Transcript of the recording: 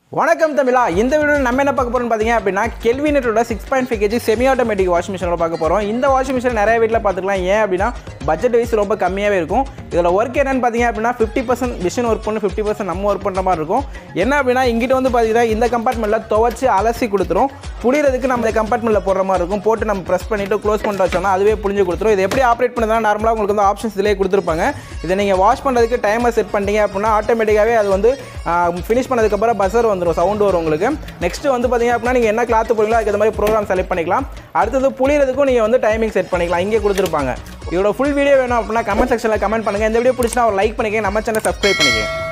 வணக்கம் தமிழா இந்த வீடியோ நம்ம என்ன பார்க்க போறோம்னு பார்த்தீங்க அப்படின்னா கெல்வினட்டோட six point five KG semi automatic washing மிஷினோட பார்க்க போகிறோம் இந்த வாஷிங் மிஷின் நிறைய வீட்டில் பார்த்துக்கலாம் ஏன் அப்படின்னா பட்ஜெட் வைஸ் ரொம்ப கம்மியாகவே இருக்கும் இதில் ஒர்க் என்னன்னு பார்த்தீங்க அப்படின்னா ஃபிஃப்டி பர்சன்ட் மிஷின் ஒர்க் பண்ணு ஃபிஃப்டி பர்சன்ட் நம்ம ஒர்க் பண்ணுற மாதிரி இருக்கும் என்ன அப்படின்னா இங்கிட்ட வந்து பார்த்தீங்கன்னா இந்த கம்பார்ட்மெண்ட்டில் துவச்சி அலசி கொடுத்துரும் புளியறதுக்கு நம்ம இந்த கம்பார்ட்மெண்ட்டில் போடுற மாதிரி இருக்கும் போட்டு நம்ம ப்ரெஸ் பண்ணிவிட்டு க்ளோஸ் பண்ணிட்டு வச்சோம்னா அதுவே புளிஞ்சு கொடுத்துரும் இது எப்படி ஆப்ரேட் பண்ணுறதுனா நார்மலாக உங்களுக்கு வந்து ஆப்ஷன்ஸ் இதிலே கொடுத்துருப்பாங்க இதை நீங்கள் வாஷ் பண்ணுறதுக்கு டைமர் செட் பண்ணிட்டீங்க அப்படின்னா ஆட்டோமேட்டிக்காகவே அது வந்து ஃபினிஷ் பண்ணதுக்கப்புறம் பஸ்ஸர் வந்துடும் சவுண்டு வரும் உங்களுக்கு நெக்ஸ்ட்டு வந்து பார்த்தீங்க அப்படின்னா நீங்கள் என்ன கிளாத் போடுறீங்களோ அதுக்கு மாதிரி ப்ரோக்ராம் செலக்ட் பண்ணிக்கலாம் அடுத்தது புளியறதுக்கும் நீங்கள் வந்து டைமிங் செட் பண்ணிக்கலாம் இங்கே கொடுத்துருப்பாங்க இதோட ஃபுல் வீடியோ வேணும் அப்படின்னா கமெண்ட் செக்ஷனில் கமெண்ட் பண்ணுங்கள் இந்த வீடியோ பிடிச்சினா ஒரு லைக் பண்ணிக்கங்க நம்ம சேனல் சப்ஸ்கிரைப் பண்ணிக்கங்க